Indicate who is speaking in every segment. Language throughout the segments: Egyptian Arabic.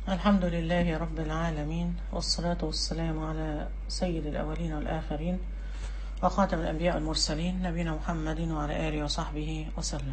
Speaker 1: الحمد لله رب العالمين والصلاة والسلام على سيد الأولين والآخرين وخاتم الأنبياء والمرسلين نبينا محمد وعلى آله وصحبه وسلم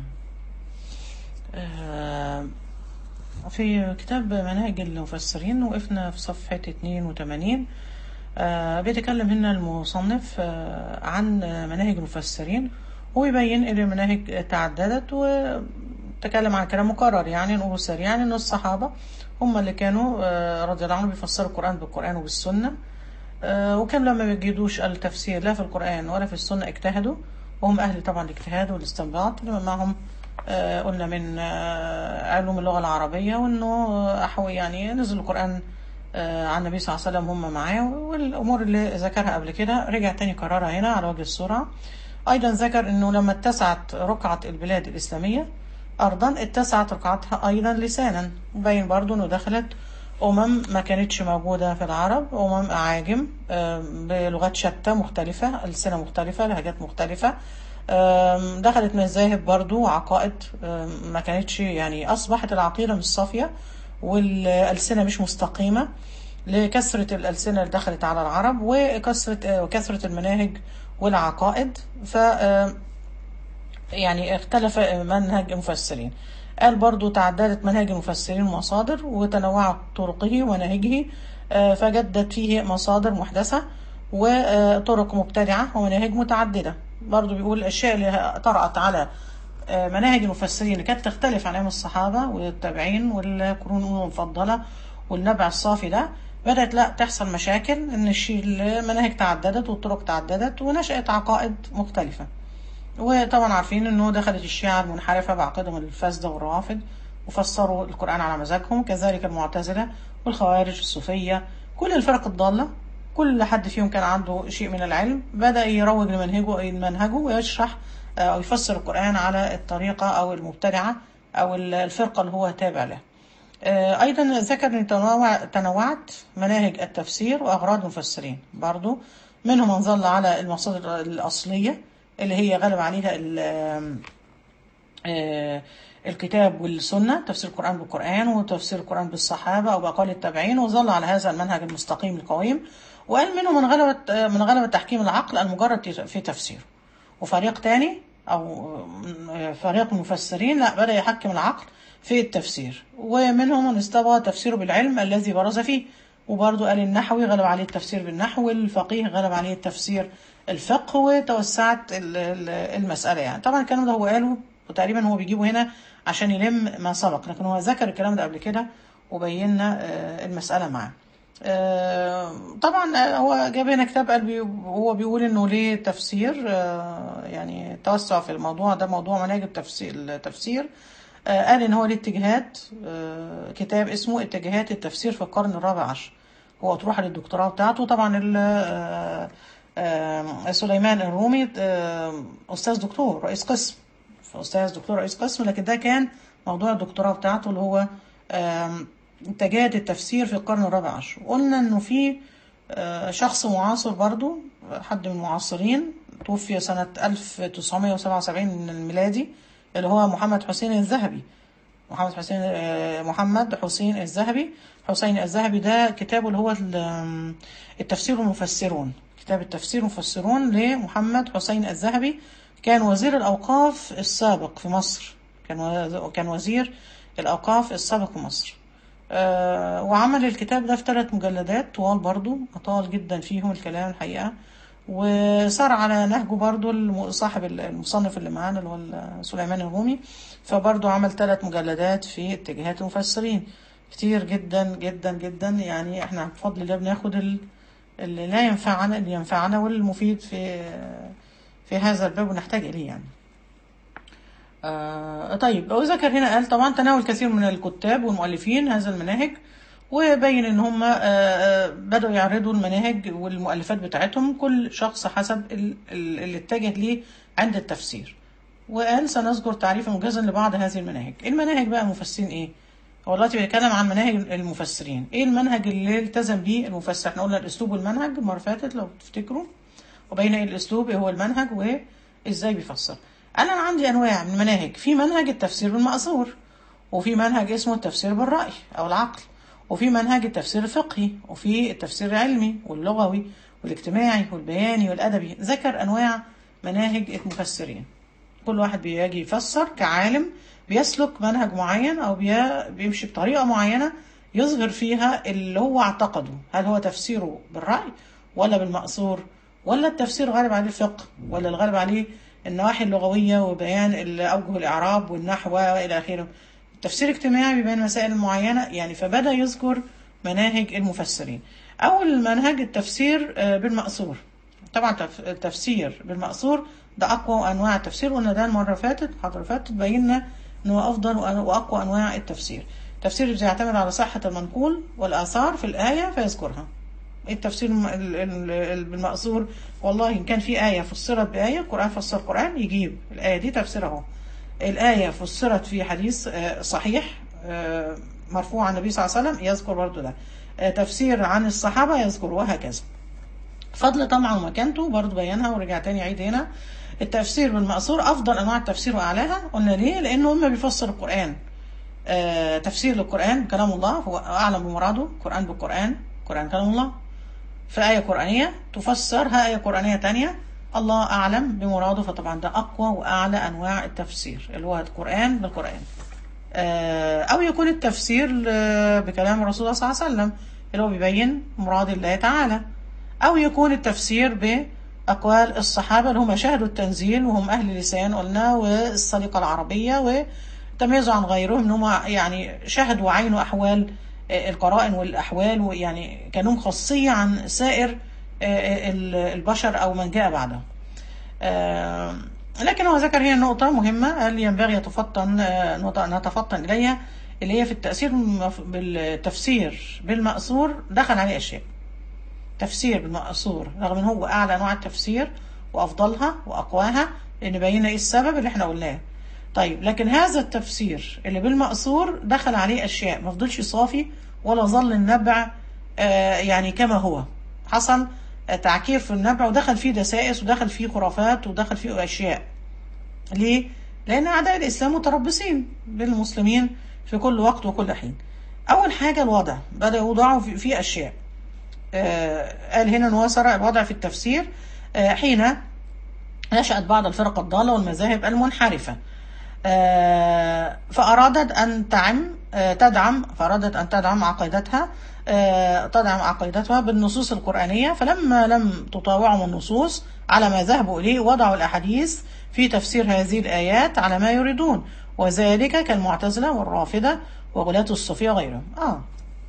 Speaker 1: آه، في كتاب مناهج المفسرين وقفنا في صفحة 82 آه، بيتكلم هنا المصنف آه، عن مناهج المفسرين ويبين ان المناهج تعددت وتكلم عن كلام مكرر يعني نقول سريعا ان الصحابة هم اللي كانوا آه، رضي الله عنهم بيفسروا القرآن بالقرآن وبالسنة آه، وكانوا لما بيجدوش التفسير لا في القرآن ولا في السنة اجتهدوا وهم أهل طبعا الاجتهاد والاستنباط لما معهم آه، قلنا من آه، علوم اللغة العربية وانه آه، أحوي يعني نزل القرآن آه، عن النبي صلى الله عليه وسلم هم معاه والأمور اللي ذكرها قبل كده رجع تاني كررها هنا على وجه السرعة أيضا ذكر أنه لما اتسعت رقعة البلاد الإسلامية أرضا اتسعت رقعتها أيضا لسانا مبين برضو أنه دخلت أمم ما كانتش موجودة في العرب أمم أعاجم آه، بلغات شتى مختلفة ألسنة مختلفة لهجات مختلفة آم، دخلت مذاهب برضو وعقائد آم، ما كانتش يعني أصبحت العقيدة مش صافية والألسنة مش مستقيمة لكثرة الألسنة اللي دخلت على العرب وكثرة آه، وكثرة المناهج والعقائد ف آم، يعني اختلف منهج المفسرين قال برضو تعددت مناهج المفسرين ومصادر وتنوعت طرقه ومناهجه آه، فجدت فيه مصادر محدثة وطرق مبتدعة ومناهج متعددة برضو بيقول الأشياء اللي طرأت على آه، مناهج المفسرين اللي كانت تختلف عن أيام الصحابة والتابعين والقرون المفضلة والنبع الصافي ده بدأت لا تحصل مشاكل إن الشيء المناهج تعددت والطرق تعددت ونشأت عقائد مختلفة وطبعا عارفين انه دخلت الشيعة المنحرفة بعقيدهم الفاسدة والروافد وفسروا القرآن على مزاجهم كذلك المعتزلة والخوارج الصوفية كل الفرق الضالة كل حد فيهم كان عنده شيء من العلم بدأ يروج لمنهجه منهجه ويشرح آه، أو يفسر القرآن على الطريقة أو المبتدعة أو الفرقة اللي هو تابع لها آه، أيضا ذكر أن تنوع تنوعت مناهج التفسير وأغراض المفسرين برضو منهم من ظل على المصادر الأصلية اللي هي غلب عليها ال- آه، الكتاب والسنة تفسير القرآن بالقرآن وتفسير القرآن بالصحابة أو بأقوال التابعين وظل على هذا المنهج المستقيم القويم وقال منهم من غلبة آه، من غلبة تحكيم العقل المجرد في تفسيره وفريق تاني أو آه، فريق المفسرين لا بدأ يحكم العقل في التفسير ومنهم من استبغى تفسيره بالعلم الذي برز فيه وبرضه قال النحوي غلب عليه التفسير بالنحو والفقيه غلب عليه التفسير الفقه وتوسعت ال- ال- المسألة يعني طبعا الكلام ده هو قاله وتقريبا هو بيجيبه هنا عشان يلم ما سبق لكن هو ذكر الكلام ده قبل كده وبينا آه، المسألة معاه آه، طبعا آه، هو جاب هنا كتاب قال بي هو بيقول انه ليه تفسير آه، يعني توسع في الموضوع ده موضوع مناهج التفسير التفسير آه، قال ان هو ليه اتجاهات آه، كتاب اسمه اتجاهات التفسير في القرن الرابع عشر هو اطروحه للدكتوراه بتاعته طبعا ال- آه، آه، سليمان الرومي آه، استاذ دكتور رئيس قسم استاذ دكتور رئيس قسم لكن ده كان موضوع الدكتوراه بتاعته اللي هو آم، اتجاهات التفسير في القرن الرابع عشر قلنا انه في آه، شخص معاصر برضو حد من المعاصرين توفي سنة 1977 من الميلادي اللي هو محمد حسين الذهبي محمد حسين آه، محمد حسين الذهبي حسين الذهبي ده كتابه اللي هو ال- التفسير والمفسرون كتاب التفسير والمفسرون لمحمد حسين الذهبي كان وزير الأوقاف السابق في مصر كان و- كان وزير الأوقاف السابق في مصر آه، وعمل الكتاب ده في ثلاث مجلدات طوال برضو أطال جدا فيهم الكلام الحقيقة وسار على نهجه برضو الم- صاحب المصنف اللي معانا اللي هو ال- سليمان الرومي فبرضو عمل ثلاث مجلدات في اتجاهات المفسرين كتير جدا جدا جدا يعني احنا بفضل الله بناخد ال- اللي لا ينفعنا اللي ينفعنا والمفيد في في هذا الباب ونحتاج إليه يعني آه طيب وذكر هنا قال طبعا تناول كثير من الكتاب والمؤلفين هذا المناهج وبين ان هم آه، آه، بدأوا يعرضوا المناهج والمؤلفات بتاعتهم كل شخص حسب ال- ال- اللي اتجه ليه عند التفسير وقال سنذكر تعريفا موجزا لبعض هذه المناهج المناهج بقى المفسرين ايه هو دلوقتي بيتكلم عن مناهج المفسرين ايه المنهج اللي التزم بيه المفسر احنا قلنا الاسلوب والمنهج المره اللي فاتت لو تفتكروا وبين ايه الاسلوب ايه هو المنهج وازاي بيفسر انا عندي انواع من المناهج في منهج التفسير بالمأثور وفي منهج اسمه التفسير بالرأي او العقل وفي منهج التفسير الفقهي وفي التفسير العلمي واللغوي والاجتماعي والبياني والأدبي ذكر أنواع مناهج المفسرين كل واحد بيجي يفسر كعالم بيسلك منهج معين أو بي- بيمشي بطريقة معينة يظهر فيها اللي هو اعتقده هل هو تفسيره بالرأي ولا بالمأثور ولا التفسير غالب عليه الفقه ولا الغالب عليه النواحي اللغوية وبيان ال- أوجه الإعراب والنحو وإلى آخره التفسير الاجتماعي بيبين مسائل معينة يعني فبدأ يذكر مناهج المفسرين أول منهج التفسير آه، بالمأثور طبعا تف- التفسير بالمأثور ده أقوى أنواع التفسير وقلنا ده المرة اللي فاتت المحاضرة اللي فاتت بينا إنه أفضل وأ- وأقوى أنواع التفسير التفسير بيعتمد على صحة المنقول والآثار في الآية فيذكرها التفسير الم- ال- ال- ال- بالمأثور والله إن كان في آية فسرت بآية القرآن فسر القرآن يجيب الآية دي تفسيرها هو الآية فسرت في حديث آه، صحيح آه، مرفوع عن النبي صلى الله عليه وسلم يذكر برضه ده آه، تفسير عن الصحابة يذكر وهكذا فضل طبعا ومكانته برضه بيانها ورجع تاني عيد هنا التفسير بالمأثور أفضل أنواع التفسير وأعلاها قلنا ليه؟ لأنه إما بيفسر القرآن آه، تفسير للقرآن كلام الله هو أعلم بمراده القرآن بالقرآن القرآن كلام الله في آية قرآنية تفسرها آية قرآنية تانية الله أعلم بمراده فطبعا ده أقوى وأعلى أنواع التفسير اللي هو القرآن بالقرآن آه، أو يكون التفسير آه، بكلام الرسول صلى الله عليه وسلم اللي هو بيبين مراد الله تعالى أو يكون التفسير بأقوال الصحابة اللي هم شاهدوا التنزيل وهم أهل لسان قلنا والسليقة العربية وتميزوا عن غيرهم إن هم يعني شاهدوا وعينوا أحوال آه، القرائن والأحوال ويعني كانوا خاصية عن سائر آه، ال- البشر أو من جاء بعدهم آه، لكن هو ذكر هنا نقطة مهمة قال ينبغي يتفطن آه، نقطة نتفطن إليها اللي هي في التأثير بالمف- بالتفسير بالمأثور دخل عليه أشياء تفسير بالمأثور رغم ان هو اعلى انواع التفسير وافضلها واقواها لان بينا ايه السبب اللي احنا قلناه طيب لكن هذا التفسير اللي بالمأثور دخل عليه اشياء ما فضلش صافي ولا ظل النبع آه يعني كما هو حصل آه، تعكير في النبع ودخل فيه دسائس ودخل فيه خرافات ودخل فيه اشياء ليه؟ لأن أعداء الإسلام متربصين بالمسلمين في كل وقت وكل حين. أول حاجة الوضع بدأ يوضعوا في, في أشياء. آه قال هنا نوصر الوضع في التفسير آه حين نشأت بعض الفرق الضالة والمذاهب المنحرفة. آه فأرادت أن تعم آه تدعم فأرادت أن تدعم عقيدتها آه تدعم عقيدتها بالنصوص القرآنية فلما لم تطاوعهم النصوص على ما ذهبوا إليه وضعوا الأحاديث في تفسير هذه الآيات على ما يريدون وذلك كالمعتزلة والرافضة وغلاة الصوفية وغيرهم آه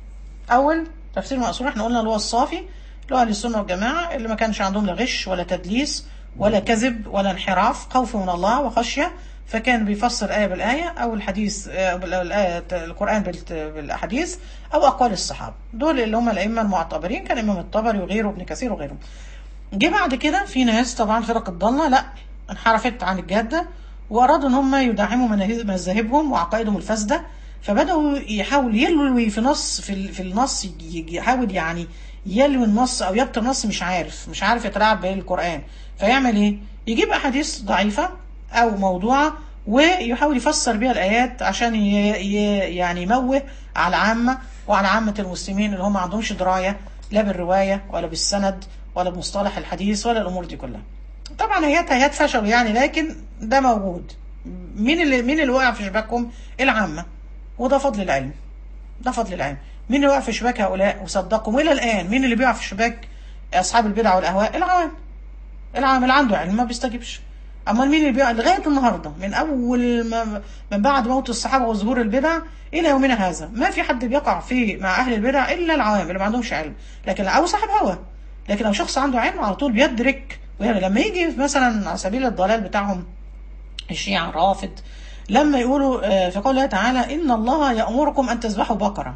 Speaker 1: أول تفسير مأثور احنا قلنا اللي هو الصافي اللي هو أهل السنة والجماعة اللي ما كانش عندهم لا غش ولا تدليس ولا كذب ولا انحراف خوف من الله وخشية فكان بيفسر آية بالآية أو الحديث آه، بال- الآية القرآن بالت- بالأحاديث أو أقوال الصحابة دول اللي هم الأئمة المعتبرين كان الإمام الطبري وغيره ابن كثير وغيرهم جه بعد كده في ناس طبعا فرق الضالة لا انحرفت عن الجادة وأرادوا إن هم يدعموا مناهج- مذاهبهم وعقائدهم الفاسدة فبدأوا يحاول يلوي في نص في, ال- في النص ي- يحاول يعني يلوي النص أو يبطل النص مش عارف مش عارف يتلاعب بالقرآن فيعمل إيه؟ يجيب أحاديث ضعيفة أو موضوعة ويحاول يفسر بيها الآيات عشان ي... ي... يعني يموه على العامة وعلى عامة المسلمين اللي هم ما عندهمش دراية لا بالرواية ولا بالسند ولا بمصطلح الحديث ولا الأمور دي كلها طبعا هي هيات فشلوا يعني لكن ده موجود مين اللي مين اللي وقع في شباكهم العامة وده فضل العلم ده فضل العلم مين اللي وقع في شباك هؤلاء وصدقهم والى الان مين اللي بيقع في شباك اصحاب البدع والاهواء العوام العام اللي عنده علم ما بيستجيبش امال مين اللي بيقع لغايه النهارده من اول ما من بعد موت الصحابه وظهور البدع الى يومنا هذا ما في حد بيقع في مع اهل البدع الا العوام اللي ما عندهمش علم لكن او صاحب هوى لكن لو شخص عنده علم على طول بيدرك يعني لما يجي مثلا على سبيل الضلال بتاعهم الشيعة الرافض لما يقولوا آه، في قول الله تعالى إن الله يأمركم أن تذبحوا بقرة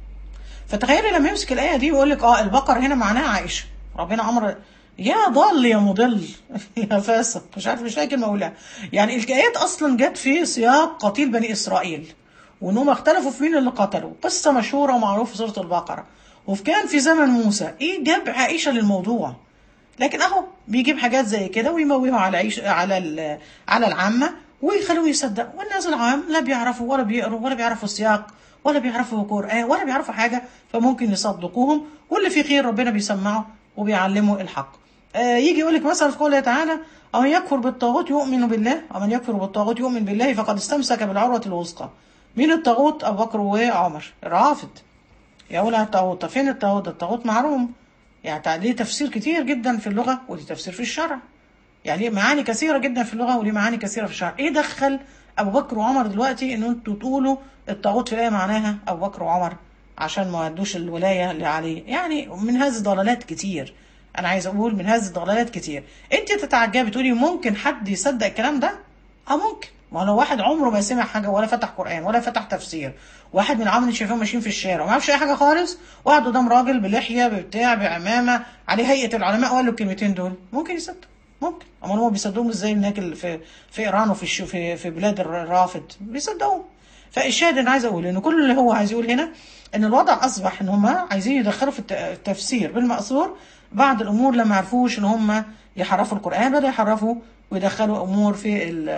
Speaker 1: فتخيلي لما يمسك الآية دي ويقول لك اه البقر هنا معناها عائشة ربنا أمر يا ضال يا مضل يا فاسق مش عارف مش لاقي كلمة أقولها يعني الآيات أصلا جت في سياق قتيل بني إسرائيل وإنهم اختلفوا في مين اللي قتلوا قصة مشهورة ومعروفة في سورة البقرة وفي كان في زمن موسى إيه جاب عائشة للموضوع لكن اهو بيجيب حاجات زي كده ويموهوا على عيش على على العامه ويخلوه يصدق والناس العام لا بيعرفوا ولا بيقروا ولا بيعرفوا السياق ولا بيعرفوا قرآن ولا بيعرفوا حاجة فممكن يصدقوهم واللي فيه خير ربنا بيسمعه وبيعلمه الحق آه يجي يقول لك مثلا في قوله تعالى أو يكفر بالطاغوت يؤمن بالله ومن يكفر بالطاغوت يؤمن بالله فقد استمسك بالعروة الوثقى مين الطاغوت أبو بكر وعمر الرافض يقول على الطاغوت طب فين الطاغوت ده الطاغوت معروم يعني ليه تفسير كتير جدا في اللغة وليه تفسير في الشرع يعني ليه معاني كثيرة جدا في اللغة وليه معاني كثيرة في الشرع ايه دخل ابو بكر وعمر دلوقتي ان انتوا تقولوا الطاغوت في الايه معناها ابو بكر وعمر عشان ما ادوش الولايه اللي عليه يعني من هذه ضلالات كتير انا عايز اقول من هذه الضلالات كتير انت تتعجبي تقولي ممكن حد يصدق الكلام ده اه ممكن ما لو واحد عمره ما سمع حاجه ولا فتح قران ولا فتح تفسير واحد من العوام اللي شايفاهم ماشيين في الشارع وما يعرفش اي حاجه خالص وقعد قدام راجل بلحيه ببتاع بعمامه عليه هيئه العلماء وقال له الكلمتين دول ممكن يصدق ممكن اما هم بيصدقوهم ازاي هناك في في ايران وفي الشو في في بلاد الرافض بيصدقوهم فالشاهد انا عايز اقول ان كل اللي هو عايز يقول هنا ان الوضع اصبح ان هم عايزين يدخلوا في التفسير بالمأثور بعض الامور لما عرفوش ان هم يحرفوا القران بدأوا يحرفوا ويدخلوا امور في ال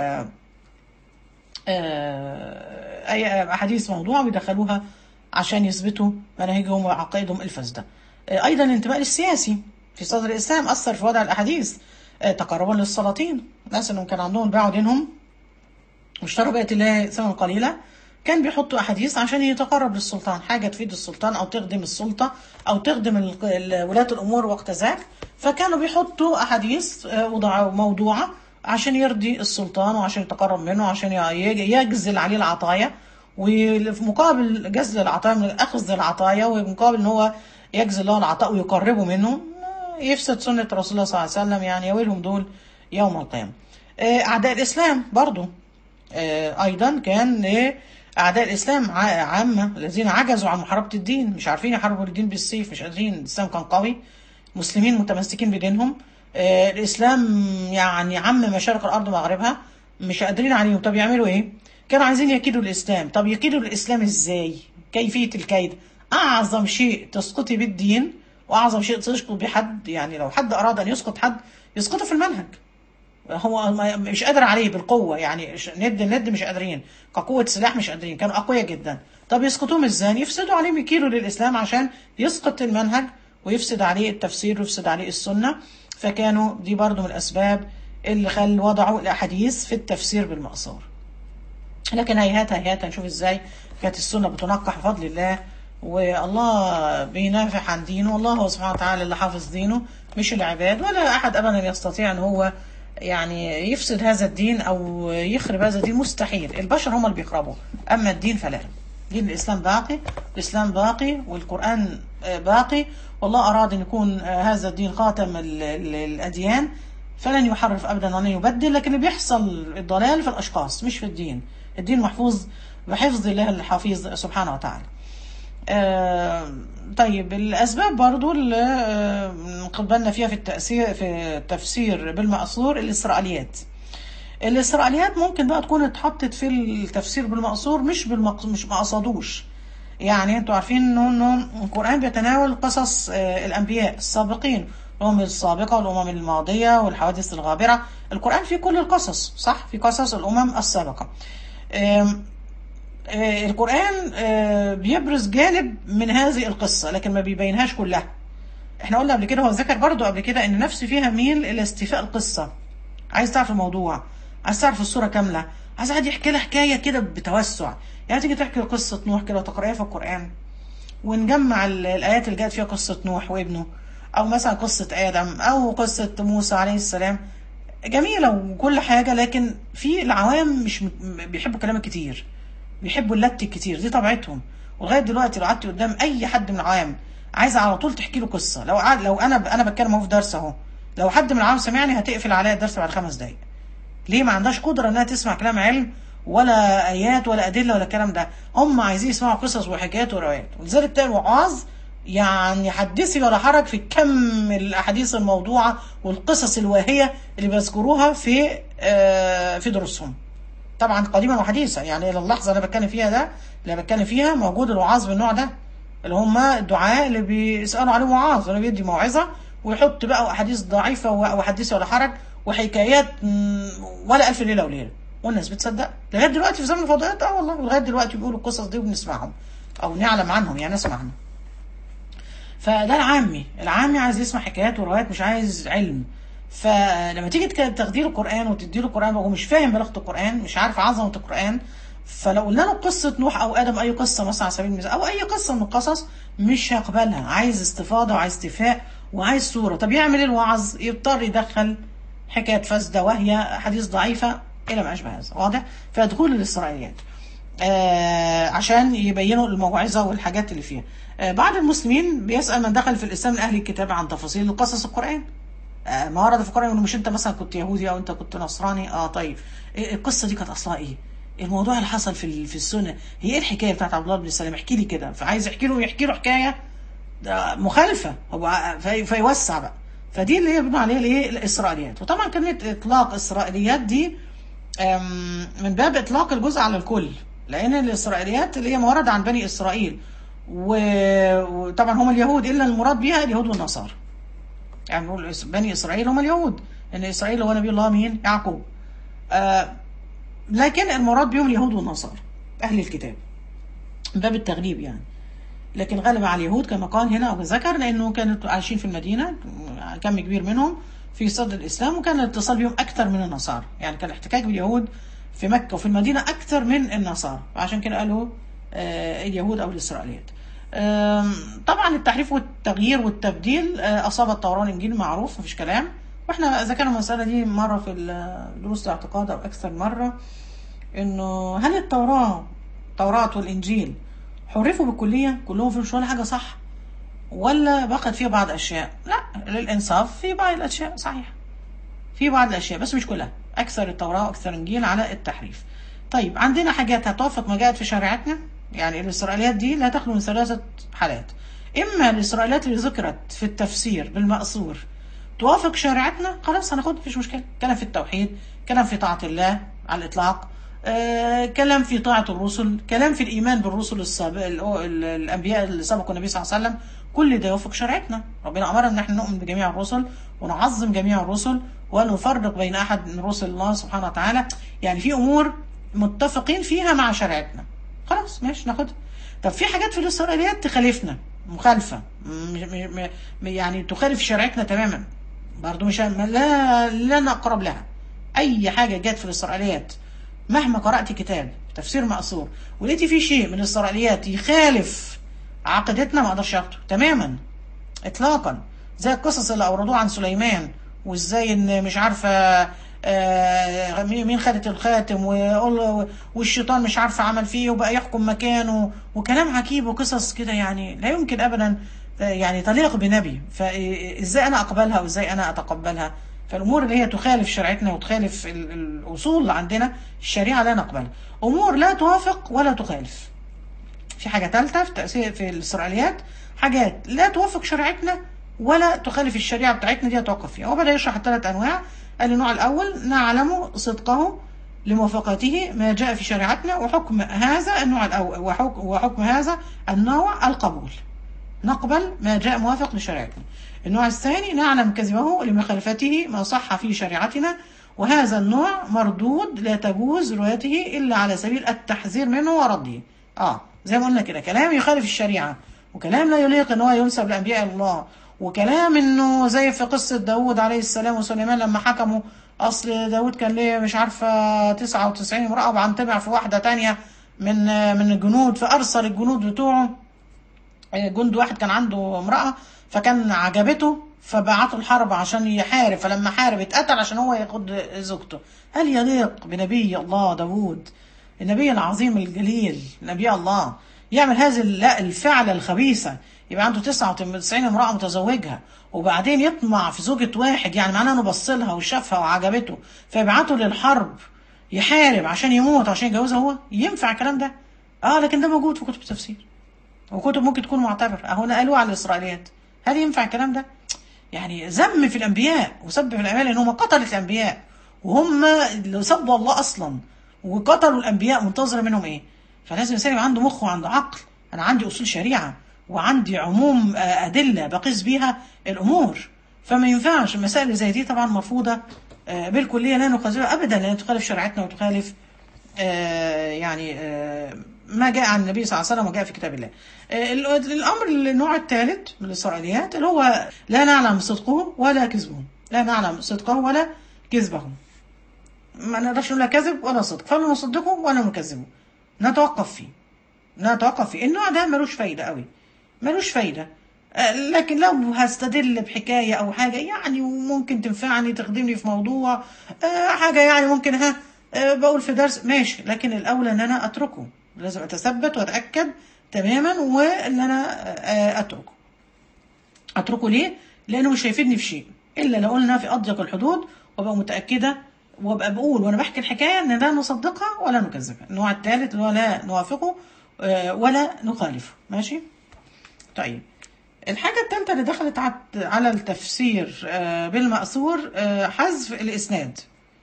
Speaker 1: اي احاديث موضوع ويدخلوها عشان يثبتوا مناهجهم وعقائدهم الفاسده. ايضا الانتماء السياسي في صدر الاسلام اثر في وضع الاحاديث تقربا للسلاطين الناس انهم كان عندهم باعوا دينهم واشتروا بقية الله ثمن قليلة كان بيحطوا أحاديث عشان يتقرب للسلطان حاجة تفيد السلطان أو تخدم السلطة أو تخدم ولاة الأمور وقت ذاك فكانوا بيحطوا أحاديث موضوعة عشان يرضي السلطان وعشان يتقرب منه وعشان يجزل عليه العطايا وفي مقابل جزل العطايا من أخذ العطايا ومقابل إن هو يجزل له العطاء ويقربه منه يفسد سنة رسول الله صلى الله عليه وسلم يعني يويلهم دول يوم القيامة أعداء الإسلام برضو أيضا كان أعداء الإسلام عامة الذين عجزوا عن محاربة الدين مش عارفين يحاربوا الدين بالسيف مش قادرين الإسلام كان قوي مسلمين متمسكين بدينهم الإسلام يعني عم مشارق الأرض ومغربها مش قادرين عليهم طب يعملوا إيه؟ كانوا عايزين يكيدوا الإسلام طب يكيدوا الإسلام إزاي؟ كيفية الكيد أعظم شيء تسقطي بالدين واعظم شيء تسقط بحد يعني لو حد اراد ان يسقط حد يسقطه في المنهج هو مش قادر عليه بالقوه يعني ند ند مش قادرين كقوه سلاح مش قادرين كانوا اقوياء جدا طب يسقطوهم ازاي يفسدوا عليهم يكيلوا للاسلام عشان يسقط المنهج ويفسد عليه التفسير ويفسد عليه السنه فكانوا دي برضو من الاسباب اللي خل وضعوا الاحاديث في التفسير بالمأثور لكن هيهات هيهات هنشوف ازاي كانت السنه بتنقح بفضل الله والله بينافح عن دينه والله هو سبحانه وتعالى اللي حافظ دينه مش العباد ولا احد ابدا يستطيع ان هو يعني يفسد هذا الدين او يخرب هذا الدين مستحيل البشر هم اللي بيخربوا اما الدين فلا دين الاسلام باقي الاسلام باقي والقران باقي والله اراد ان يكون هذا الدين خاتم الاديان فلن يحرف ابدا ولن يبدل لكن اللي بيحصل الضلال في الاشخاص مش في الدين الدين محفوظ بحفظ الله الحفيظ سبحانه وتعالى آه طيب الأسباب برضو اللي آه قبلنا فيها في التأثير في التفسير بالمأثور الإسرائيليات الإسرائيليات ممكن بقى تكون اتحطت في التفسير بالمأثور مش بالمق... مش ما قصدوش يعني انتوا عارفين انه انه القرآن بيتناول قصص آه الأنبياء السابقين الأمم السابقة والأمم الماضية والحوادث الغابرة القرآن فيه كل القصص صح في قصص الأمم السابقة القرآن بيبرز جانب من هذه القصة لكن ما بيبينهاش كلها احنا قلنا قبل كده هو ذكر برضو قبل كده ان نفسي فيها ميل الى استيفاء القصة عايز تعرف الموضوع عايز تعرف الصورة كاملة عايز حد يحكي لها حكاية كده بتوسع يعني تيجي تحكي قصة نوح كده وتقرأيها في القرآن ونجمع الآيات اللي جاءت فيها قصة نوح وابنه أو مثلا قصة آدم أو قصة موسى عليه السلام جميلة وكل حاجة لكن في العوام مش بيحبوا كلام كتير بيحبوا اللت الكتير دي طبيعتهم ولغايه دلوقتي لو قعدت قدام اي حد من العوام عايزه على طول تحكي له قصه لو عاد لو انا انا بتكلم اهو في درس اهو لو حد من العوام سمعني هتقفل عليا الدرس بعد خمس دقايق ليه ما عندهاش قدره انها تسمع كلام علم ولا ايات ولا ادله ولا الكلام ده هم عايزين يسمعوا قصص وحكايات وروايات ولذلك تلاقي الوعاظ يعني حدثي ولا حرج في كم الاحاديث الموضوعه والقصص الواهيه اللي بيذكروها في آه في دروسهم طبعا قديما وحديثا يعني الى اللحظه اللي بتكلم فيها ده اللي بتكلم فيها موجود الوعاظ بالنوع ده اللي هم الدعاء اللي بيسالوا عليه وعاظ اللي بيدي موعظه ويحط بقى احاديث ضعيفه وحديثه ولا حرج وحكايات ولا الف ليله وليله والناس بتصدق لغايه دلوقتي في زمن الفضائيات اه والله لغايه دلوقتي بيقولوا القصص دي وبنسمعهم او نعلم عنهم يعني نسمع عنهم فده العامي العامي عايز يسمع حكايات وروايات مش عايز علم فلما تيجي تك- تاخدي له القران وتدي له القران وهو مش فاهم بلاغه القران مش عارف عظمه القران فلو قلنا له قصه نوح او ادم اي قصه مثلا على سبيل المثال او اي قصه من القصص مش هيقبلها عايز استفاضه وعايز استيفاء وعايز صوره طب يعمل ايه الوعظ يضطر يدخل حكايه فاسده وهي حديث ضعيفه الى ما اشبه هذا واضح فدخول الاسرائيليات آه عشان يبينوا الموعظه والحاجات اللي فيها آه بعض المسلمين بيسال من دخل في الاسلام من اهل الكتاب عن تفاصيل قصص القران آه ما ورد في القران انه مش انت مثلا كنت يهودي او انت كنت نصراني اه طيب إيه القصه دي كانت اصلها ايه الموضوع اللي حصل في ال- في السنه هي ايه الحكايه بتاعت عبد الله بن سلام احكي لي كده فعايز يحكي له يحكي له حكايه ده مخالفه هو في فيوسع بقى فدي اللي هي بنقول عليها الايه الاسرائيليات وطبعا كلمه اطلاق اسرائيليات دي أم، من باب اطلاق الجزء على الكل لان الاسرائيليات اللي هي ما ورد عن بني اسرائيل و- وطبعا هم اليهود الا المراد بها اليهود والنصارى يعني نقول إس- بني اسرائيل هم اليهود ان اسرائيل هو نبي الله مين يعقوب آه لكن المراد بهم اليهود والنصارى اهل الكتاب من باب التغليب يعني لكن غلب على اليهود كما قال هنا أبو ذكر لأنه كانوا عايشين في المدينة كم كبير منهم في صدر الإسلام وكان الاتصال بهم أكثر من النصارى يعني كان الاحتكاك باليهود في مكة وفي المدينة أكثر من النصارى وعشان كده قالوا آه، اليهود أو الإسرائيليات آم، طبعا التحريف والتغيير والتبديل آه، أصاب التوراة والإنجيل معروف مفيش كلام واحنا ذكرنا المسألة دي مرة في ال- دروس الاعتقاد أو أكثر مرة إنه هل التوراة التوراة والإنجيل حرفوا بالكلية كلهم فيهم ولا حاجة صح ولا بقت فيها بعض الأشياء لا للإنصاف في بعض الأشياء صحيح في بعض الأشياء بس مش كلها أكثر التوراة وأكثر الإنجيل على التحريف طيب عندنا حاجات هتوافق ما جاءت في شريعتنا يعني الإسرائيليات دي لا تخلو من ثلاثة حالات إما الإسرائيليات اللي ذكرت في التفسير بالمأثور توافق شريعتنا خلاص هناخد مفيش مشكلة كلام في التوحيد كلام في طاعة الله على الإطلاق آه، كلام في طاعة الرسل كلام في الإيمان بالرسل السابق ال- ال- الأنبياء اللي سبقوا النبي صلى الله عليه وسلم كل ده يوافق شريعتنا ربنا أمرنا إن احنا نؤمن بجميع الرسل ونعظم جميع الرسل ونفرق بين أحد من رسل الله سبحانه وتعالى يعني في أمور متفقين فيها مع شريعتنا خلاص ماشي ناخدها طب في حاجات في الإسرائيليات تخالفنا مخالفة م- م- م- يعني تخالف شريعتنا تماما برضو مش لا لن أقرب لها أي حاجة جت في الإسرائيليات مهما قرأت كتاب تفسير مأثور ولقيتي فيه شيء من الإسرائيليات يخالف عقيدتنا ما أقدرش أخده تماما إطلاقا زي القصص اللي أوردوها عن سليمان وإزاي إن مش عارفة آه، مين مين خدت الخاتم وقول- والشيطان مش عارفة عمل فيه وبقى يحكم مكانه وكلام عجيب وقصص كده يعني لا يمكن أبدا آه، يعني تليق بنبي فإزاي أنا أقبلها وإزاي أنا أتقبلها فالامور اللي هي تخالف شريعتنا وتخالف ال- ال- الاصول اللي عندنا الشريعه لا نقبلها امور لا توافق ولا تخالف في حاجه ثالثه في تاثير في الاسرائيليات حاجات لا توافق شريعتنا ولا تخالف الشريعه بتاعتنا دي اتوقف فيها وبدا يشرح الثلاث انواع قال النوع الاول نعلم صدقه لموافقته ما جاء في شريعتنا وحكم هذا النوع الاول وحكم, وحكم هذا النوع القبول نقبل ما جاء موافق لشريعتنا النوع الثاني نعلم كذبه لمخالفته ما صح في شريعتنا وهذا النوع مردود لا تجوز روايته إلا على سبيل التحذير منه ورده اه زي ما قلنا كده كلام يخالف الشريعة وكلام لا يليق ان هو ينسب لأنبياء الله وكلام انه زي في قصة داود عليه السلام وسليمان لما حكموا اصل داود كان ليه مش عارفة 99 امرأة وبعدين طمع في واحدة تانية من من الجنود فارسل الجنود بتوعه جند واحد كان عنده امرأة فكان عجبته فبعته الحرب عشان يحارب فلما حارب اتقتل عشان هو ياخد زوجته هل يليق بنبي الله داود النبي العظيم الجليل نبي الله يعمل هذه لا الفعلة الخبيثة يبقى عنده 99 امرأة متزوجها وبعدين يطمع في زوجة واحد يعني معناه انه بص لها وشافها وعجبته فيبعته للحرب يحارب عشان يموت عشان يتجوزها هو ينفع الكلام ده اه لكن ده موجود في كتب التفسير وكتب ممكن تكون معتبر اهو نقلوه على الاسرائيليات هل ينفع الكلام ده يعني ذم في الانبياء وسب في الانبياء لان هم قتلت الانبياء وهم اللي سبوا الله اصلا وقتلوا الانبياء منتظر منهم ايه فلازم الانسان يبقى عنده مخ وعنده عقل انا عندي اصول شريعه وعندي عموم آه، ادله بقيس بيها الامور فما ينفعش المسائل اللي زي دي طبعا مرفوضه آه، بالكليه لا نخالفها ابدا لان تخالف شريعتنا وتخالف آه، يعني آه، ما جاء عن النبي صلى الله عليه وسلم وجاء في كتاب الله. آه، ال- الامر النوع الثالث من الاسرائيليات اللي هو لا نعلم صدقه ولا كذبه، لا نعلم صدقه ولا كذبه. ما نقدرش نقول لا كذب ولا صدق، فلا نصدقه ولا نكذبه. نتوقف فيه. نتوقف فيه، النوع ده ملوش فايده قوي. ملوش فايده. آه، لكن لو هستدل بحكايه او حاجه يعني وممكن تنفعني تخدمني في موضوع آه، حاجه يعني ممكن ها آه، بقول في درس ماشي لكن الاولى ان انا اتركه لازم اتثبت واتاكد تماما وان انا آه، اتركه اتركه ليه لانه مش هيفيدني في شيء الا لو قلنا في اضيق الحدود وابقى متاكده وابقى بقول وانا بحكي الحكايه ان لا نصدقها ولا نكذبها النوع الثالث اللي هو لا نوافقه آه، ولا نخالفه ماشي طيب الحاجة الثالثة اللي دخلت عت- على التفسير آه، بالمأثور آه، حذف الإسناد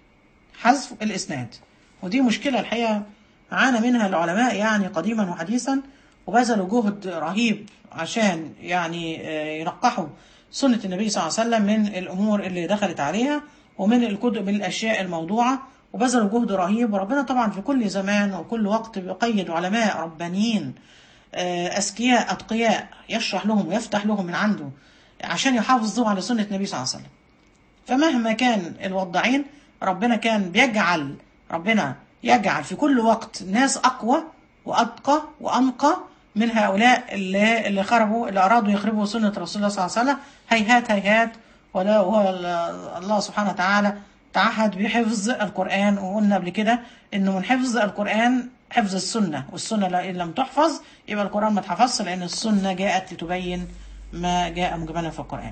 Speaker 1: حذف الإسناد ودي مشكلة الحقيقة عانى منها العلماء يعني قديما وحديثا وبذلوا جهد رهيب عشان يعني آه، ينقحوا سنة النبي صلى الله عليه وسلم من الأمور اللي دخلت عليها ومن الكتب من الأشياء الموضوعة وبذلوا جهد رهيب وربنا طبعا في كل زمان وكل وقت بيقيد علماء ربانيين آه، أذكياء أتقياء يشرح لهم ويفتح لهم من عنده عشان يحافظوا على سنة النبي صلى الله عليه وسلم فمهما كان الوضاعين ربنا كان بيجعل ربنا يجعل في كل وقت ناس أقوى وأتقى وأنقى من هؤلاء اللي, اللي خربوا اللي أرادوا يخربوا سنة رسول الله صلى الله عليه وسلم هيهات هيهات ولا هو ال- الله سبحانه وتعالى تعهد بحفظ القرآن وقلنا قبل كده إنه من حفظ القرآن حفظ السنة والسنة لا- إن لم تحفظ يبقى القرآن ما اتحفظش لأن السنة جاءت لتبين ما جاء مجملا في القرآن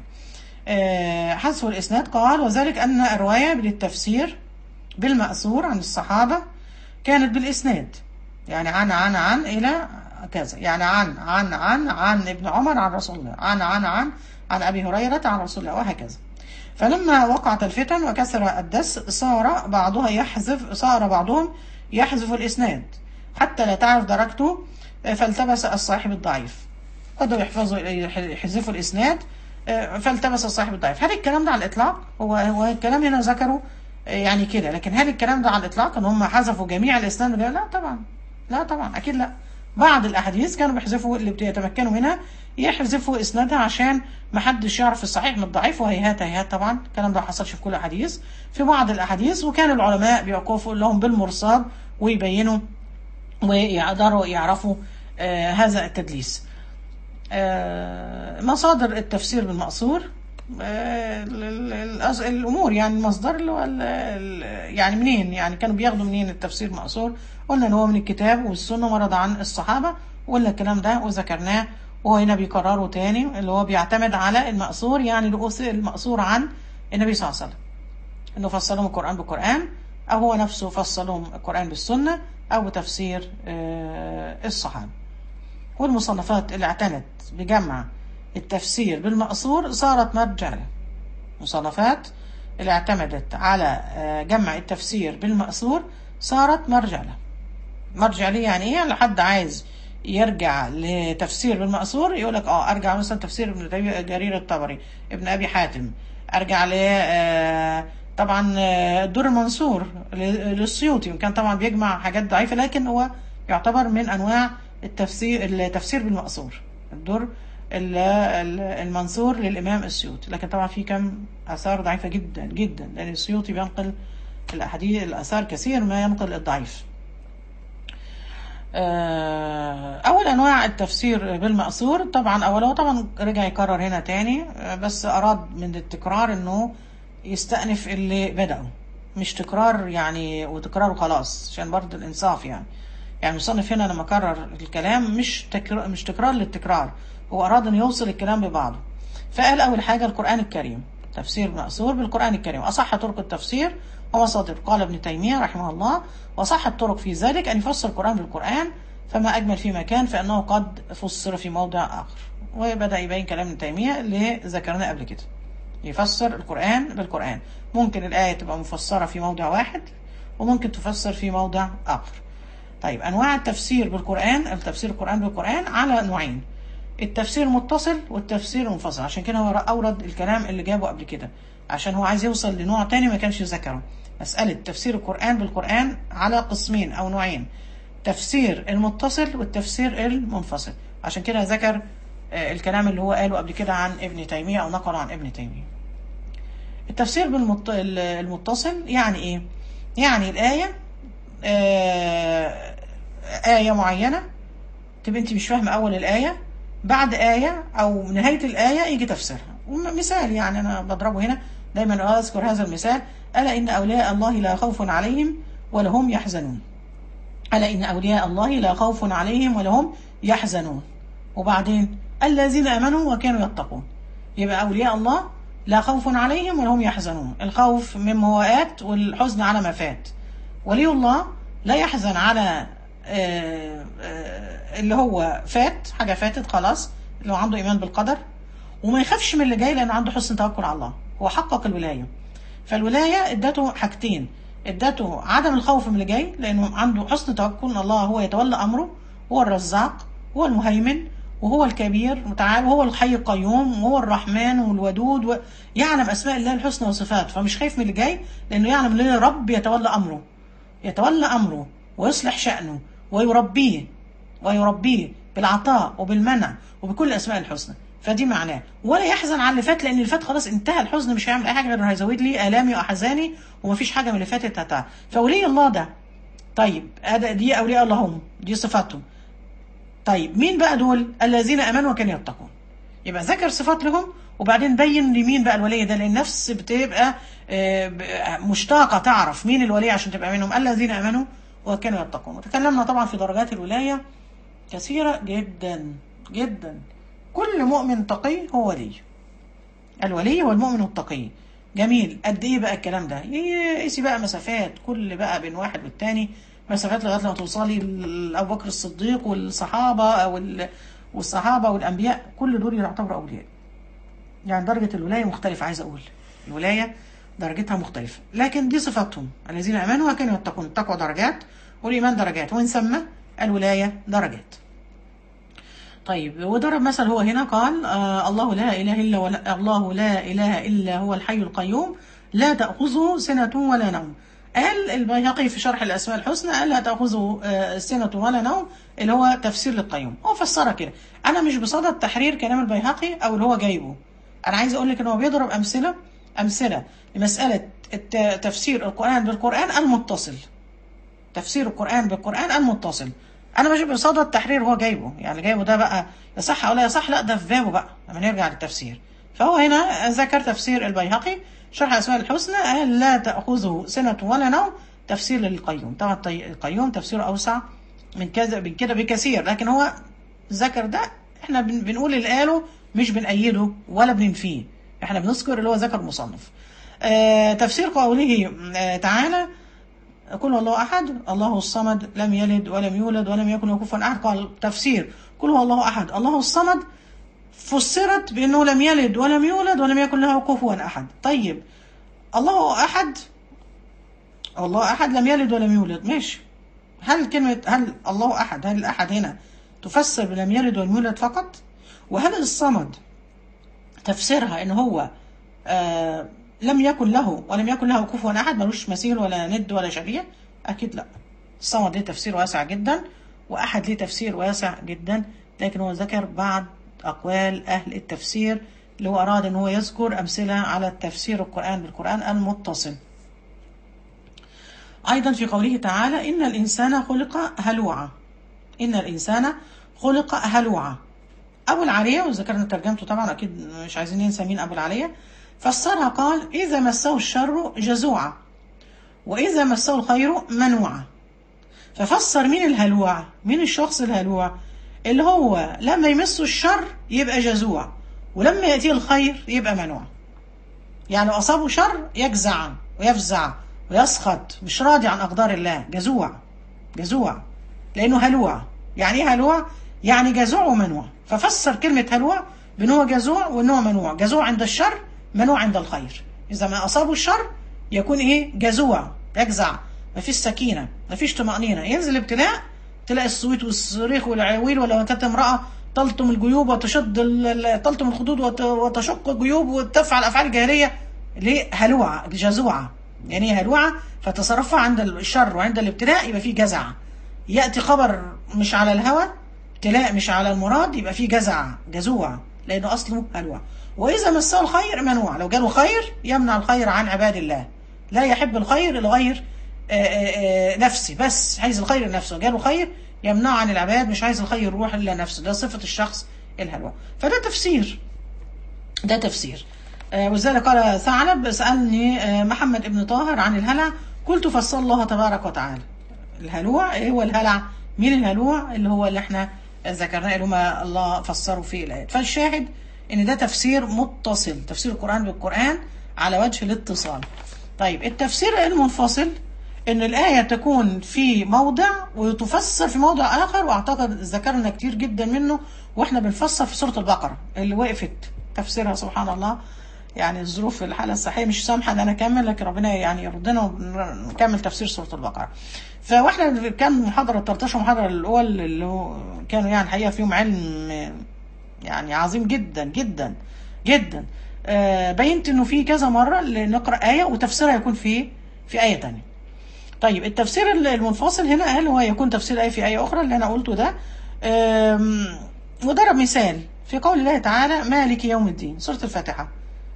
Speaker 1: آه، حذف الإسناد قال وذلك أن الرواية بالتفسير بالمأثور عن الصحابة كانت بالإسناد يعني عن عن عن إلى كذا يعني عن عن عن عن ابن عمر عن رسول الله عن عن عن عن أبي هريرة عن رسول الله وهكذا فلما وقعت الفتن وكثر الدس صار بعضها يحذف صار بعضهم يحذف الإسناد حتى لا تعرف درجته فالتبس الصاحب الضعيف بدأوا يحفظوا يحذفوا الإسناد آه، فالتبس الصاحب الضعيف هل الكلام ده على الإطلاق هو هو الكلام هنا ذكروا آه، يعني كده لكن هل الكلام ده على الإطلاق ان هم حذفوا جميع الإسناد ده؟ لا طبعا لا طبعا أكيد لا بعض الأحاديث كانوا بيحذفوا اللي بيتمكنوا منها يحذفوا إسنادها عشان ما حدش يعرف الصحيح من الضعيف وهيهات هيهات طبعا الكلام ده ما حصلش في كل الأحاديث في بعض الأحاديث وكان العلماء بيوقفوا لهم بالمرصاد ويبينوا ويقدروا يعرفوا آه هذا التدليس آه، مصادر التفسير بالمقصور آه، ال- ال- الأز- الامور يعني المصدر اللي هو ال- ال- يعني منين يعني كانوا بياخدوا منين التفسير المقصور قلنا ان هو من الكتاب والسنه ورد عن الصحابه وقلنا الكلام ده وذكرناه وهو هنا بيكرره تاني اللي هو بيعتمد على المقصور يعني الأس- المقصور عن النبي صلى الله عليه وسلم انه فصل لهم القران بالقران او هو نفسه فصل لهم القران بالسنه او بتفسير آه، الصحابه والمصنفات اللي اعتنت بجمع التفسير بالمأثور صارت مرجع له مصنفات اللي اعتمدت على آه، جمع التفسير بالمأثور صارت مرجع له مرجع ليه يعني ايه لحد عايز يرجع لتفسير بالمأثور يقول لك اه ارجع مثلا تفسير ابن تيمية- جرير الطبري ابن ابي حاتم ارجع ل آه، طبعا آه، الدر المنصور ل- للسيوطي وكان طبعا بيجمع حاجات ضعيفه لكن هو يعتبر من انواع التفسير التفسير بالمأثور الدر ال- ال- المنصور للامام السيوطي لكن طبعا في كم اثار ضعيفه جدا جدا لان السيوطي بينقل الاحاديث الاثار كثير ما ينقل الضعيف آه، أول أنواع التفسير بالمأثور طبعا أولا هو طبعا رجع يكرر هنا تاني آه، بس أراد من التكرار إنه يستأنف اللي بدأوا مش تكرار يعني وتكرار وخلاص عشان برضه الإنصاف يعني يعني المصنف هنا لما كرر الكلام مش تكرار مش تكرار للتكرار هو أراد أن يوصل الكلام ببعضه فقال أول حاجة القرآن الكريم تفسير مأثور بالقرآن الكريم أصح طرق التفسير ومصادر قال ابن تيمية رحمه الله وصح الطرق في ذلك أن يفسر القرآن بالقرآن فما أجمل في مكان فإنه قد فسر في موضع آخر وبدأ يبين كلام ابن تيمية اللي ذكرناه قبل كده يفسر القرآن بالقرآن ممكن الآية تبقى مفسرة في موضع واحد وممكن تفسر في موضع آخر طيب أنواع التفسير بالقرآن التفسير القرآن بالقرآن على نوعين التفسير متصل والتفسير منفصل عشان كده هو أورد الكلام اللي جابه قبل كده عشان هو عايز يوصل لنوع تاني ما كانش ذكره مسألة تفسير القرآن بالقرآن على قسمين أو نوعين تفسير المتصل والتفسير المنفصل عشان كده ذكر آه، الكلام اللي هو قاله قبل كده عن ابن تيمية أو نقل عن ابن تيمية التفسير بالمت... المتصل يعني إيه؟ يعني الآية آه، آية معينة تبقى أنت مش فاهمة أول الآية بعد آية أو نهاية الآية يجي تفسيرها وم- مثال يعني أنا بضربه هنا دايما أذكر هذا المثال ألا إن أولياء الله لا خوف عليهم ولا هم يحزنون ألا إن أولياء الله لا خوف عليهم ولا هم يحزنون وبعدين الذين آمنوا وكانوا يتقون يبقى أولياء الله لا خوف عليهم ولا هم يحزنون الخوف مما آت والحزن على ما فات ولي الله لا يحزن على آه، آه، اللي هو فات حاجة فاتت خلاص اللي هو عنده إيمان بالقدر وما يخافش من اللي جاي لأنه عنده حسن توكل على الله هو حقق الولاية فالولاية ادته حاجتين ادته عدم الخوف من اللي جاي لأنه عنده حسن توكل أن الله هو يتولى أمره هو الرزاق هو المهيمن وهو الكبير متعال وهو الحي القيوم وهو الرحمن والودود و... يعلم أسماء الله الحسنى وصفاته فمش خايف من اللي جاي لأنه يعلم ان رب يتولى أمره يتولى أمره ويصلح شأنه ويربيه ويربيه بالعطاء وبالمنع وبكل الأسماء الحسنى فدي معناه ولا يحزن على اللي فات لأن اللي فات خلاص انتهى الحزن مش هيعمل أي حاجة غير إنه هيزود لي آلامي وأحزاني ومفيش حاجة من اللي فاتت هتعمل فولي الله ده طيب هذا دي أولياء الله هم دي صفاتهم طيب مين بقى دول الذين امنوا وكانوا يتقون يبقى ذكر صفات لهم وبعدين بين لمين بقى الولي ده لان النفس بتبقى آه، ب- مشتاقه تعرف مين الولي عشان تبقى منهم الذين امنوا وكانوا يتقون وتكلمنا طبعا في درجات الولايه كثيره جدا جدا كل مؤمن تقي هو ولي الولي هو المؤمن التقي جميل قد ايه بقى الكلام ده قيسي بقى مسافات كل بقى بين واحد والتاني مسافات لغايه لما توصلي لابو بكر الصديق والصحابه او ال- والصحابه والانبياء كل دول يعتبروا اولياء يعني درجه الولايه مختلفه عايز اقول الولايه درجتها مختلفه لكن دي صفاتهم الذين امنوا وكانوا يتقون التقوى درجات والايمان درجات وان سمى الولايه درجات طيب وضرب مثل هو هنا قال آه الله لا اله الا ولا الله لا اله الا هو الحي القيوم لا تاخذه سنه ولا نوم قال البيهقي في شرح الاسماء الحسنى قال لا تاخذه آه سنه ولا نوم اللي هو تفسير للقيوم هو فسرها كده انا مش بصدد تحرير كلام البيهقي او اللي هو جايبه انا عايز اقول لك ان هو بيضرب امثله امثله لمساله الت- تفسير القران بالقران المتصل تفسير القرآن بالقرآن المتصل أنا مش بصدد تحرير هو جايبه يعني جايبه ده بقى يصح أو لا يصح لا ده في بابه بقى لما نرجع للتفسير فهو هنا ذكر تفسير البيهقي شرح الأسماء الحسنى قال لا تأخذه سنة ولا نوم تفسير للقيوم طبعا الطي- القيوم تفسير أوسع من كذا من كده بكثير لكن هو ذكر ده احنا بن- بنقول اللي قاله مش بنأيده ولا بننفيه احنا بنذكر اللي هو ذكر المصنف آه تفسير قوله آه تعالى قل هو الله احد الله الصمد لم يلد ولم يولد ولم يكن له كفوا احد قال تفسير قل هو الله احد الله الصمد فسرت بانه لم يلد ولم يولد ولم يكن له كفوا احد طيب الله احد الله احد لم يلد ولم يولد ماشي هل كلمه هل الله احد هل الاحد هنا تفسر بلم يلد ولم يولد فقط وهل الصمد تفسيرها ان هو آه لم يكن له ولم يكن له كفوا احد ملوش مثيل ولا ند ولا شبيه اكيد لا الصمد ليه تفسير واسع جدا واحد ليه تفسير واسع جدا لكن هو ذكر بعض اقوال اهل التفسير اللي هو اراد ان هو يذكر امثله على تفسير القران بالقران المتصل ايضا في قوله تعالى ان الانسان خلق هلوعا ان الانسان خلق هلوعا ابو العاليه وذكرنا ترجمته طبعا اكيد مش عايزين ننسى مين ابو العاليه فسرها قال اذا مسه الشر جزوعا واذا مسه الخير منوعا ففسر مين الهلوع مين الشخص الهلوع اللي هو لما يمسه الشر يبقى جزوع ولما يأتيه الخير يبقى منوع يعني لو أصابه شر يجزع ويفزع ويسخط مش راضي عن أقدار الله جزوع جزوع لأنه هلوع يعني إيه هلوع؟ يعني جزوع ومنوع ففسر كلمة هلوع بأن هو جزوع وأن هو منوع جزوع عند الشر منوع عند الخير إذا ما أصابه الشر يكون إيه جزوع يجزع مفيش سكينة مفيش طمأنينة ينزل ابتلاء تلاقي الصويت والصريخ والعويل ولو كانت امرأة تلطم الجيوب وتشد ال- ال- تلطم الخدود وت- وتشق الجيوب وتفعل أفعال جاهلية ليه هلوعة جزوعة يعني هي هلوعة فتصرفها عند الشر وعند الابتلاء يبقى فيه جزع يأتي خبر مش على الهوى ابتلاء مش على المراد يبقى فيه جزع جزوع لأنه أصله هلوع وإذا مسه الخير منوع لو جاله خير يمنع الخير عن عباد الله لا يحب الخير لغير آه، آه، آه، نفسي بس عايز الخير لنفسه جاله خير يمنعه عن العباد مش عايز الخير يروح إلا نفسه ده صفة الشخص الهلوع فده تفسير ده تفسير آه، ولذلك قال ثعلب سألني آه، محمد ابن طاهر عن الهلع قلت فصل الله تبارك وتعالى الهلوع ايه هو الهلع مين الهلوع اللي هو اللي احنا ذكرناه اللي هما الله فسروا فيه الآيات فالشاهد ان ده تفسير متصل تفسير القرآن بالقرآن على وجه الاتصال طيب التفسير المنفصل ان الآية تكون في موضع وتفسر في موضع آخر واعتقد ذكرنا كتير جدا منه واحنا بنفسر في سورة البقرة اللي وقفت تفسيرها سبحان الله يعني الظروف في الحالة الصحية مش سامحة ان انا اكمل لكن ربنا يعني يردنا ونكمل تفسير سورة البقرة فاحنا كان محاضرة 13 محاضرة الاول اللي هو كانوا يعني الحقيقة فيهم علم يعني عظيم جدا جدا جدا آه، بينت انه في كذا مرة اللي نقرأ آية وتفسيرها يكون في في آية تانية طيب التفسير المنفصل هنا قال هو يكون تفسير آية في آية أخرى اللي أنا قلته ده آم، وضرب مثال في قول الله تعالى مالك يوم الدين سورة الفاتحة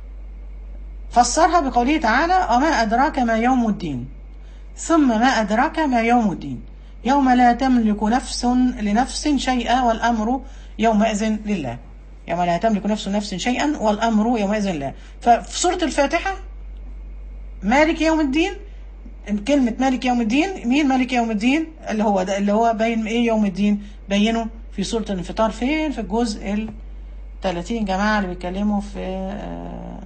Speaker 1: فسرها بقوله تعالى وما أدراك ما يوم الدين ثم ما أدراك ما يوم الدين يوم لا تملك نفس لنفس شيئا والأمر يومئذ لله يوم لا تملك نفس نفس شيئا والأمر يومئذ لله ففي سورة الفاتحة مالك يوم الدين كلمة مالك يوم الدين مين مالك يوم الدين اللي هو ده اللي هو بين ايه يوم الدين بينه في سورة الانفطار فين في الجزء ال 30 جماعة اللي بيتكلموا في آه،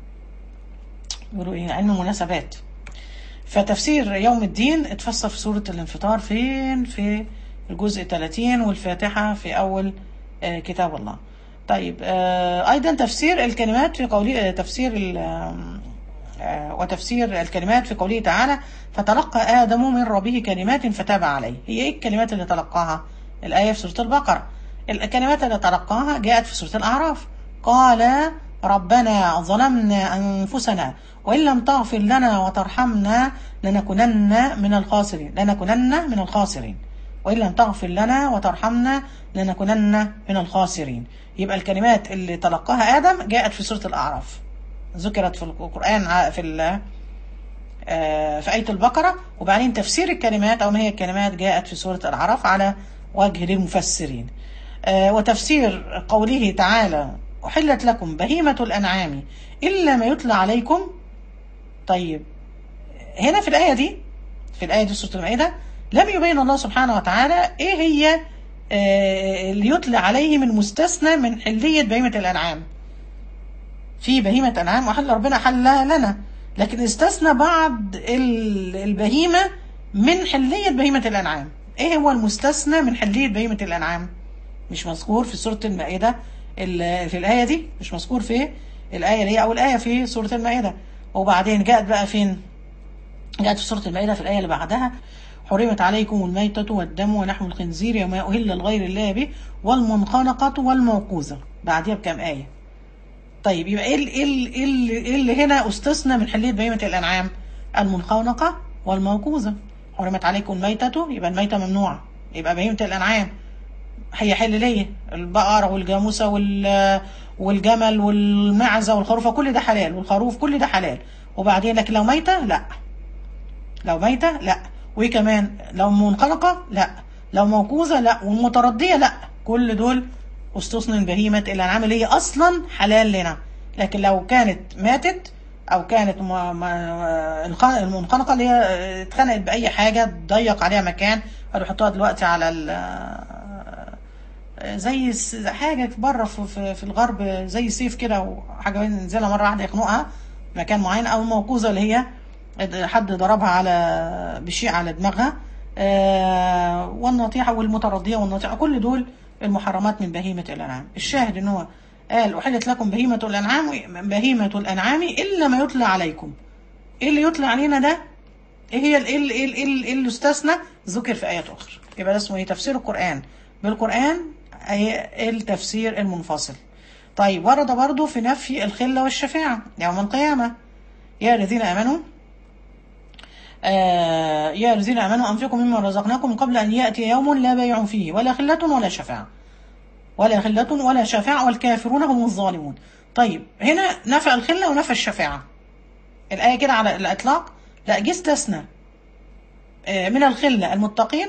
Speaker 1: بيقولوا ايه علم المناسبات فتفسير يوم الدين اتفسر في سورة الانفطار فين في الجزء 30 والفاتحة في أول آه، كتاب الله طيب آه، أيضا تفسير الكلمات في قوله آه، تفسير ال- آم، آه، وتفسير الكلمات في قوله تعالى فتلقى آدم من ربه كلمات فتاب عليه هي إيه الكلمات اللي تلقاها الآية في سورة البقرة الكلمات اللي تلقاها جاءت في سورة الأعراف قال ربنا ظلمنا أنفسنا وإن لم تغفر لنا وترحمنا لنكونن من الخاسرين لنكونن من الخاسرين وإن لم تغفر لنا وترحمنا لنكونن من الخاسرين يبقى الكلمات اللي تلقاها آدم جاءت في سورة الأعراف ذكرت في القرآن ع- في ال- آه، في آية البقرة وبعدين تفسير الكلمات أو ما هي الكلمات جاءت في سورة الأعراف على وجه للمفسرين آه، وتفسير قوله تعالى أحلت لكم بهيمة الأنعام إلا ما يتلى عليكم طيب هنا في الآية دي في الآية دي سورة المائدة لم يبين الله سبحانه وتعالى إيه هي آه، اللي يتلى عليه من مستثنى من حلية بهيمة الأنعام في بهيمة أنعام وحل ربنا حلها لنا لكن استثنى بعض ال- البهيمة من حلية بهيمة الأنعام إيه هو المستثنى من حلية بهيمة الأنعام مش مذكور في سورة المائدة ال- في الآية دي مش مذكور في الآية اللي هي أول آية في سورة المائدة وبعدين جاءت بقى فين جاءت في سورة المائدة في الآية اللي بعدها حرمت عليكم الميتة والدم ولحم الخنزير وما أهل لغير الله به والمنخنقة والموقوذة بعديها بكام آية طيب يبقى ايه ال- ايه ال- ايه ال- ايه اللي هنا استثنى من حلية بهيمة الأنعام المنخنقة والموقوذة حرمت عليكم الميتة يبقى الميتة ممنوعة يبقى بهيمة الأنعام هي حل ليه البقرة والجاموسة وال والجمل والمعزة والخروفة كل ده حلال والخروف كل ده حلال وبعدين لكن لو ميتة لا لو ميتة لا وايه كمان لو منخنقة لا لو موقوذة لا والمتردية لا كل دول استثنى بهيمة الأنعام اللي هي أصلا حلال لنا لكن لو كانت ماتت أو كانت م- م- الخ- المنخنقة اللي هي اتخنقت بأي حاجة ضيق عليها مكان قالوا يحطوها دلوقتي على ال زي س- حاجة بره في, في, في الغرب زي سيف كده وحاجة ينزلها مرة واحدة يخنقها في مكان معين أو الموقوذة اللي هي حد ضربها على بشيء على دماغها آه، والنطيحة والمتردية والنطيحة كل دول المحرمات من بهيمة الأنعام الشاهد ان هو قال أحلت لكم بهيمة الأنعام بهيمة الأنعام إلا ما يتلى عليكم إيه اللي يتلى علينا ده ايه هي ال- ايه ال- ايه ال- ايه ال- ايه اللي استثنى ذكر في ايات اخرى يبقى ده اسمه ايه تفسير القران بالقران اي التفسير المنفصل طيب ورد برضو في نفي الخله والشفاعه يوم القيامه يا الذين آمنوا آه يا الذين آمنوا أنفقوا مما رزقناكم قبل أن يأتي يوم لا بيع فيه ولا خلة ولا شفاعة ولا خلة ولا شفاعة والكافرون هم الظالمون طيب هنا نفى الخلة ونفى الشفاعة الآية كده على الإطلاق لا جه استثنى آه، من الخلة المتقين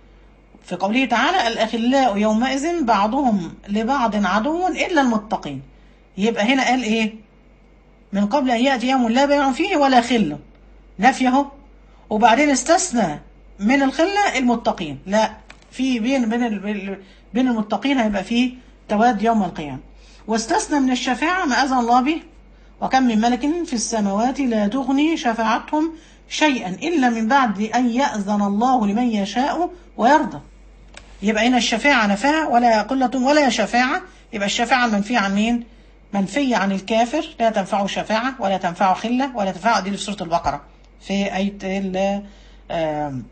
Speaker 1: في قوله تعالى الأخلاء يومئذ بعضهم لبعض عدو إلا المتقين يبقى هنا قال إيه من قبل أن يأتي يوم لا بيع فيه ولا خلة نفيه وبعدين استثنى من الخلة المتقين لا في بين بين ال- بين المتقين هيبقى فيه تواد يوم القيامة واستثنى من الشفاعة ما أذن الله به وكم من ملك في السماوات لا تغني شفاعتهم شيئا إلا من بعد أن يأذن الله لمن يشاء ويرضى يبقى هنا الشفاعة نفاها ولا قلة ولا شفاعة يبقى الشفاعة المنفية عن مين؟ منفية عن الكافر لا تنفعه شفاعة ولا تنفعه خلة ولا تنفعه دي في سورة البقرة في آية ال آم،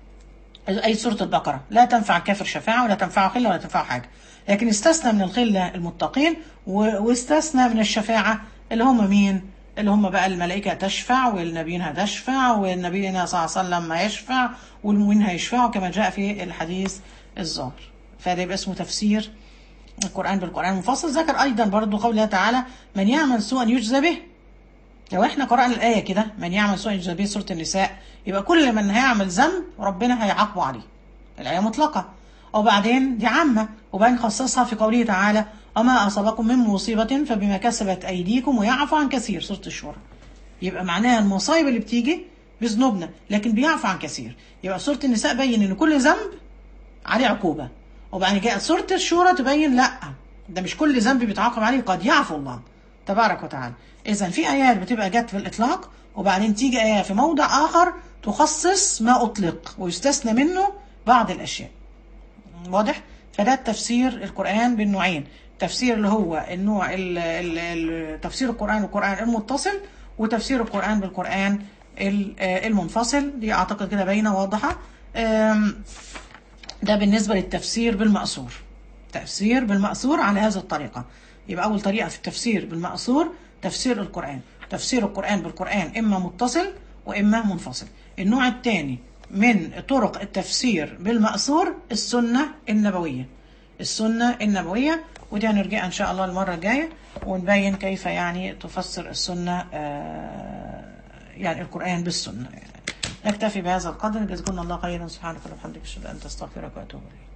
Speaker 1: أي سورة البقرة لا تنفع الكافر شفاعة ولا تنفعه خلة ولا تنفعه حاجة لكن استثنى من الخلة المتقين و- واستثنى من الشفاعة اللي هم مين اللي هم بقى الملائكة تشفع والنبيين هتشفع والنبينا صلى الله عليه وسلم ما يشفع والمؤمنين هيشفعوا كما جاء في الحديث الظاهر فده يبقى اسمه تفسير القرآن بالقرآن المفصل ذكر أيضا برضو قوله تعالى من يعمل سوءا يجزى به لو احنا قرأنا الآية كده من يعمل سوءا يجزى به سورة النساء يبقى كل من هيعمل ذنب ربنا هيعاقبه عليه الآية مطلقة وبعدين دي عامة وبعدين خصصها في قوله تعالى وما أصابكم من مصيبة فبما كسبت أيديكم ويعفو عن كثير سورة الشورى يبقى معناها المصايب اللي بتيجي بذنوبنا لكن بيعفو عن كثير يبقى سورة النساء بين ان كل ذنب عليه عقوبة وبعد كده سورة الشورى تبين لا ده مش كل ذنب بيتعاقب عليه قد يعفو الله تبارك وتعالى إذا في آيات بتبقى جت في الإطلاق وبعدين تيجي آية في موضع آخر تخصص ما أطلق ويستثنى منه بعض الأشياء واضح؟ فده التفسير القرآن بالنوعين تفسير اللي هو النوع ال- ال- ال- تفسير القرآن بالقرآن المتصل وتفسير القرآن بالقرآن ال- آه، المنفصل دي أعتقد كده باينة واضحة آم، ده بالنسبة للتفسير بالمأثور تفسير بالمأثور على هذه الطريقة يبقى أول طريقة في التفسير بالمأثور تفسير القرآن تفسير القرآن بالقرآن إما متصل وإما منفصل النوع الثاني من طرق التفسير بالمأثور السنة النبوية السنة النبوية ودي هنرجع إن شاء الله المرة الجاية ونبين كيف يعني تفسر السنة آه، يعني القرآن بالسنة نكتفي بهذا القدر جزاكم الله خيرا سبحانك اللهم وبحمدك اشهد ان لا اله الا انت استغفرك واتوب اليك